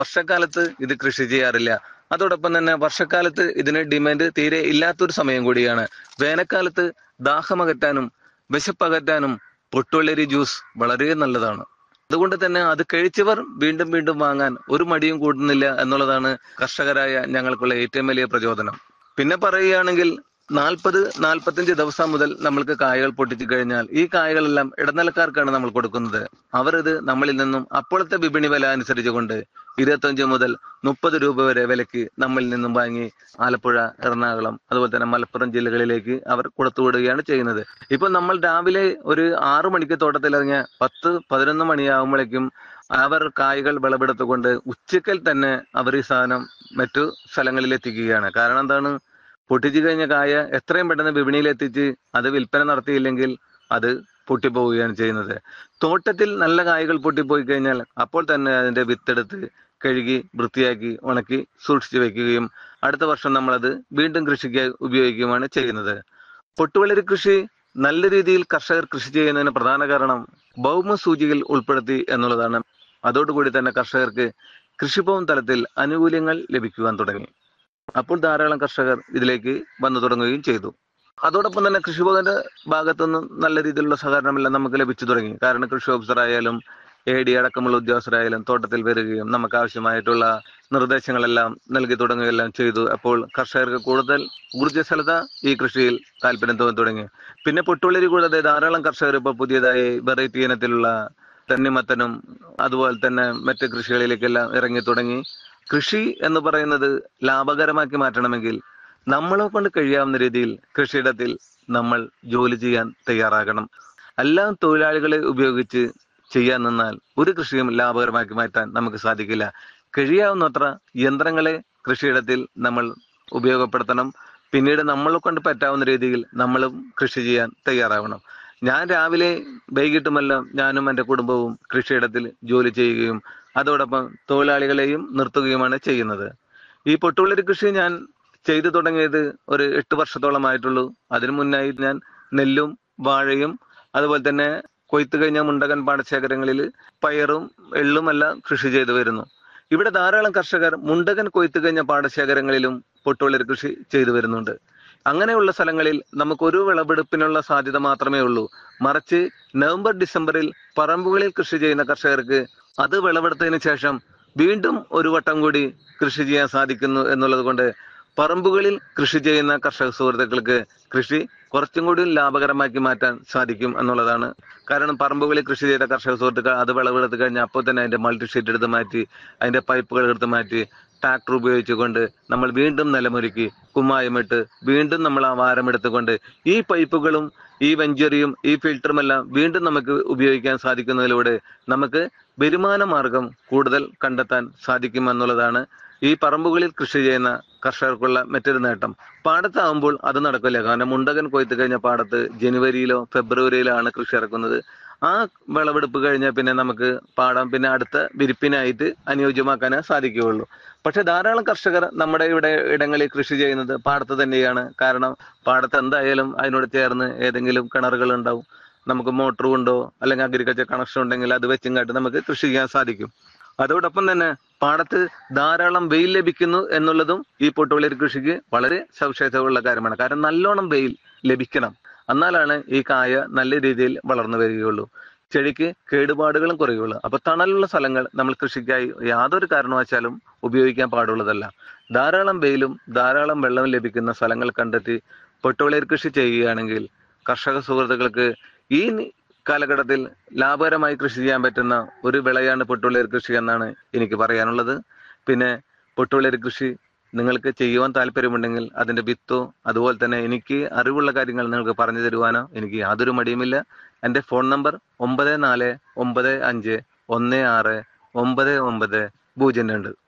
വർഷക്കാലത്ത് ഇത് കൃഷി ചെയ്യാറില്ല അതോടൊപ്പം തന്നെ വർഷക്കാലത്ത് ഇതിന് ഡിമാൻഡ് തീരെ ഇല്ലാത്തൊരു സമയം കൂടിയാണ് വേനൽക്കാലത്ത് ദാഹമകറ്റാനും വിശപ്പകറ്റാനും പൊട്ടുവെള്ളരി ജ്യൂസ് വളരെ നല്ലതാണ് അതുകൊണ്ട് തന്നെ അത് കഴിച്ചവർ വീണ്ടും വീണ്ടും വാങ്ങാൻ ഒരു മടിയും കൂടുന്നില്ല എന്നുള്ളതാണ് കർഷകരായ ഞങ്ങൾക്കുള്ള ഏറ്റവും വലിയ പ്രചോദനം പിന്നെ പറയുകയാണെങ്കിൽ നാൽപ്പത് നാൽപ്പത്തഞ്ച് ദിവസം മുതൽ നമ്മൾക്ക് കായകൾ പൊട്ടിച്ചു കഴിഞ്ഞാൽ ഈ കായകളെല്ലാം ഇടനിലക്കാർക്കാണ് നമ്മൾ കൊടുക്കുന്നത് അവർ ഇത് നമ്മളിൽ നിന്നും അപ്പോഴത്തെ വിപണി വില അനുസരിച്ചുകൊണ്ട് ഇരുപത്തഞ്ച് മുതൽ മുപ്പത് രൂപ വരെ വിലക്ക് നമ്മളിൽ നിന്നും വാങ്ങി ആലപ്പുഴ എറണാകുളം അതുപോലെ തന്നെ മലപ്പുറം ജില്ലകളിലേക്ക് അവർ കൊടുത്തുവിടുകയാണ് ചെയ്യുന്നത് ഇപ്പൊ നമ്മൾ രാവിലെ ഒരു ആറു മണിക്ക് തോട്ടത്തിലിറങ്ങിയ പത്ത് പതിനൊന്ന് മണിയാകുമ്പോഴേക്കും അവർ കായ്കൾ വിളവെടുത്തുകൊണ്ട് ഉച്ചക്കൽ തന്നെ അവർ ഈ സാധനം മറ്റു സ്ഥലങ്ങളിൽ എത്തിക്കുകയാണ് കാരണം എന്താണ് പൊട്ടിച്ചു കഴിഞ്ഞ കായ എത്രയും പെട്ടെന്ന് വിപണിയിൽ എത്തിച്ച് അത് വിൽപ്പന നടത്തിയില്ലെങ്കിൽ അത് പൊട്ടിപ്പോവുകയാണ് ചെയ്യുന്നത് തോട്ടത്തിൽ നല്ല കായകൾ പൊട്ടിപ്പോയി കഴിഞ്ഞാൽ അപ്പോൾ തന്നെ അതിന്റെ വിത്തെടുത്ത് കഴുകി വൃത്തിയാക്കി ഉണക്കി സൂക്ഷിച്ചു വെക്കുകയും അടുത്ത വർഷം നമ്മളത് വീണ്ടും കൃഷിക്ക് ഉപയോഗിക്കുകയുമാണ് ചെയ്യുന്നത് പൊട്ടുവെള്ളരി കൃഷി നല്ല രീതിയിൽ കർഷകർ കൃഷി ചെയ്യുന്നതിന് പ്രധാന കാരണം ഭൗമ സൂചികയിൽ ഉൾപ്പെടുത്തി എന്നുള്ളതാണ് അതോടുകൂടി തന്നെ കർഷകർക്ക് കൃഷിഭവൻ തലത്തിൽ ആനുകൂല്യങ്ങൾ ലഭിക്കുവാൻ തുടങ്ങി അപ്പോൾ ധാരാളം കർഷകർ ഇതിലേക്ക് വന്നു തുടങ്ങുകയും ചെയ്തു അതോടൊപ്പം തന്നെ കൃഷിഭവന്റെ ഭാഗത്തുനിന്ന് നല്ല രീതിയിലുള്ള സഹകരണമെല്ലാം നമുക്ക് ലഭിച്ചു തുടങ്ങി കാരണം കൃഷി ഓഫീസർ ആയാലും എ ഡി അടക്കമുള്ള ഉദ്യോഗസ്ഥരായാലും തോട്ടത്തിൽ വരികയും നമുക്ക് ആവശ്യമായിട്ടുള്ള നിർദ്ദേശങ്ങളെല്ലാം നൽകി തുടങ്ങുകയെല്ലാം ചെയ്തു അപ്പോൾ കർഷകർക്ക് കൂടുതൽ ഊർജ്ജസ്വലത ഈ കൃഷിയിൽ താല്പര്യം തോന്നി തുടങ്ങി പിന്നെ പൊട്ടുവെള്ളരി കൂടാതെ ധാരാളം കർഷകർ ഇപ്പോൾ പുതിയതായി വെറൈറ്റി ഇനത്തിലുള്ള തണ്ണിമത്തനും അതുപോലെ തന്നെ മറ്റ് കൃഷികളിലേക്കെല്ലാം ഇറങ്ങി തുടങ്ങി കൃഷി എന്ന് പറയുന്നത് ലാഭകരമാക്കി മാറ്റണമെങ്കിൽ നമ്മളെ കൊണ്ട് കഴിയാവുന്ന രീതിയിൽ കൃഷിയിടത്തിൽ നമ്മൾ ജോലി ചെയ്യാൻ തയ്യാറാകണം എല്ലാം തൊഴിലാളികളെ ഉപയോഗിച്ച് ചെയ്യാൻ നിന്നാൽ ഒരു കൃഷിയും ലാഭകരമാക്കി മാറ്റാൻ നമുക്ക് സാധിക്കില്ല കഴിയാവുന്നത്ര യന്ത്രങ്ങളെ കൃഷിയിടത്തിൽ നമ്മൾ ഉപയോഗപ്പെടുത്തണം പിന്നീട് നമ്മളെ കൊണ്ട് പറ്റാവുന്ന രീതിയിൽ നമ്മളും കൃഷി ചെയ്യാൻ തയ്യാറാവണം ഞാൻ രാവിലെ വൈകിട്ടുമെല്ലാം ഞാനും എൻ്റെ കുടുംബവും കൃഷിയിടത്തിൽ ജോലി ചെയ്യുകയും അതോടൊപ്പം തൊഴിലാളികളെയും നിർത്തുകയുമാണ് ചെയ്യുന്നത് ഈ പൊട്ടുവെള്ളരി കൃഷി ഞാൻ ചെയ്തു തുടങ്ങിയത് ഒരു എട്ട് വർഷത്തോളമായിട്ടുള്ളൂ അതിനു മുന്നായി ഞാൻ നെല്ലും വാഴയും അതുപോലെ തന്നെ കൊയ്ത്തു കഴിഞ്ഞ മുണ്ടകൻ പാടശേഖരങ്ങളിൽ പയറും എള്ളുമെല്ലാം കൃഷി ചെയ്തു വരുന്നു ഇവിടെ ധാരാളം കർഷകർ മുണ്ടകൻ കൊയ്ത്തു കഴിഞ്ഞ പാടശേഖരങ്ങളിലും പൊട്ടുവെള്ളരി കൃഷി ചെയ്തു വരുന്നുണ്ട് അങ്ങനെയുള്ള സ്ഥലങ്ങളിൽ നമുക്ക് ഒരു വിളവെടുപ്പിനുള്ള സാധ്യത മാത്രമേ ഉള്ളൂ മറിച്ച് നവംബർ ഡിസംബറിൽ പറമ്പുകളിൽ കൃഷി ചെയ്യുന്ന കർഷകർക്ക് അത് വിളവെടുത്തതിന് ശേഷം വീണ്ടും ഒരു വട്ടം കൂടി കൃഷി ചെയ്യാൻ സാധിക്കുന്നു എന്നുള്ളത് കൊണ്ട് പറമ്പുകളിൽ കൃഷി ചെയ്യുന്ന കർഷക സുഹൃത്തുക്കൾക്ക് കൃഷി കുറച്ചും കൂടി ലാഭകരമാക്കി മാറ്റാൻ സാധിക്കും എന്നുള്ളതാണ് കാരണം പറമ്പുകളിൽ കൃഷി ചെയ്ത കർഷക സുഹൃത്തുക്കൾ അത് വിളവെടുത്ത് കഴിഞ്ഞാൽ അപ്പോൾ തന്നെ അതിന്റെ മൾട്ടി ഷീറ്റ് എടുത്ത് മാറ്റി അതിന്റെ പൈപ്പുകൾ എടുത്ത് മാറ്റി ട്രാക്ടർ ഉപയോഗിച്ചുകൊണ്ട് നമ്മൾ വീണ്ടും നിലമൊരുക്കി കുമ്മായമിട്ട് വീണ്ടും നമ്മൾ ആ വാരം എടുത്തുകൊണ്ട് ഈ പൈപ്പുകളും ഈ വെഞ്ചറിയും ഈ ഫിൽറ്ററും എല്ലാം വീണ്ടും നമുക്ക് ഉപയോഗിക്കാൻ സാധിക്കുന്നതിലൂടെ നമുക്ക് വരുമാന മാർഗം കൂടുതൽ കണ്ടെത്താൻ സാധിക്കുമെന്നുള്ളതാണ് ഈ പറമ്പുകളിൽ കൃഷി ചെയ്യുന്ന കർഷകർക്കുള്ള മറ്റൊരു നേട്ടം പാടത്താവുമ്പോൾ അത് നടക്കില്ല കാരണം മുണ്ടകൻ കൊയ്ത്ത് കഴിഞ്ഞ പാടത്ത് ജനുവരിയിലോ ഫെബ്രുവരിയിലോ ആണ് കൃഷി ഇറക്കുന്നത് ആ വിളവെടുപ്പ് കഴിഞ്ഞാൽ പിന്നെ നമുക്ക് പാടം പിന്നെ അടുത്ത വിരിപ്പിനായിട്ട് അനുയോജ്യമാക്കാനേ സാധിക്കുകയുള്ളൂ പക്ഷെ ധാരാളം കർഷകർ നമ്മുടെ ഇവിടെ ഇടങ്ങളിൽ കൃഷി ചെയ്യുന്നത് പാടത്ത് തന്നെയാണ് കാരണം പാടത്ത് എന്തായാലും അതിനോട് ചേർന്ന് ഏതെങ്കിലും കിണറുകൾ ഉണ്ടാവും നമുക്ക് മോട്ടർ ഉണ്ടോ അല്ലെങ്കിൽ അഗ്രികൾച്ചർ കണക്ഷൻ ഉണ്ടെങ്കിൽ അത് വെച്ചും കാട്ടി നമുക്ക് കൃഷി ചെയ്യാൻ സാധിക്കും അതോടൊപ്പം തന്നെ പാടത്ത് ധാരാളം വെയിൽ ലഭിക്കുന്നു എന്നുള്ളതും ഈ പൊട്ടുവെള്ളരി കൃഷിക്ക് വളരെ സവിശേഷതയുള്ള കാര്യമാണ് കാരണം നല്ലോണം വെയിൽ ലഭിക്കണം എന്നാലാണ് ഈ കായ നല്ല രീതിയിൽ വളർന്നു വരികയുള്ളൂ ചെടിക്ക് കേടുപാടുകളും കുറയുള്ളൂ അപ്പൊ തണലുള്ള സ്ഥലങ്ങൾ നമ്മൾ കൃഷിക്കായി യാതൊരു കാരണവശാലും ഉപയോഗിക്കാൻ പാടുള്ളതല്ല ധാരാളം വെയിലും ധാരാളം വെള്ളവും ലഭിക്കുന്ന സ്ഥലങ്ങൾ കണ്ടെത്തി പൊട്ടുവെള്ളരി കൃഷി ചെയ്യുകയാണെങ്കിൽ കർഷക സുഹൃത്തുക്കൾക്ക് ഈ കാലഘട്ടത്തിൽ ലാഭകരമായി കൃഷി ചെയ്യാൻ പറ്റുന്ന ഒരു വിളയാണ് പൊട്ടുവെള്ളരി കൃഷി എന്നാണ് എനിക്ക് പറയാനുള്ളത് പിന്നെ പൊട്ടുവെള്ളരി കൃഷി നിങ്ങൾക്ക് ചെയ്യുവാൻ താല്പര്യമുണ്ടെങ്കിൽ അതിന്റെ വിത്തോ അതുപോലെ തന്നെ എനിക്ക് അറിവുള്ള കാര്യങ്ങൾ നിങ്ങൾക്ക് പറഞ്ഞു തരുവാനോ എനിക്ക് യാതൊരു മടിയുമില്ല എൻ്റെ ഫോൺ നമ്പർ ഒമ്പത് നാല് ഒമ്പത് അഞ്ച് ഒന്ന് ആറ് ഒമ്പത് ഒമ്പത് പൂജ്യം രണ്ട്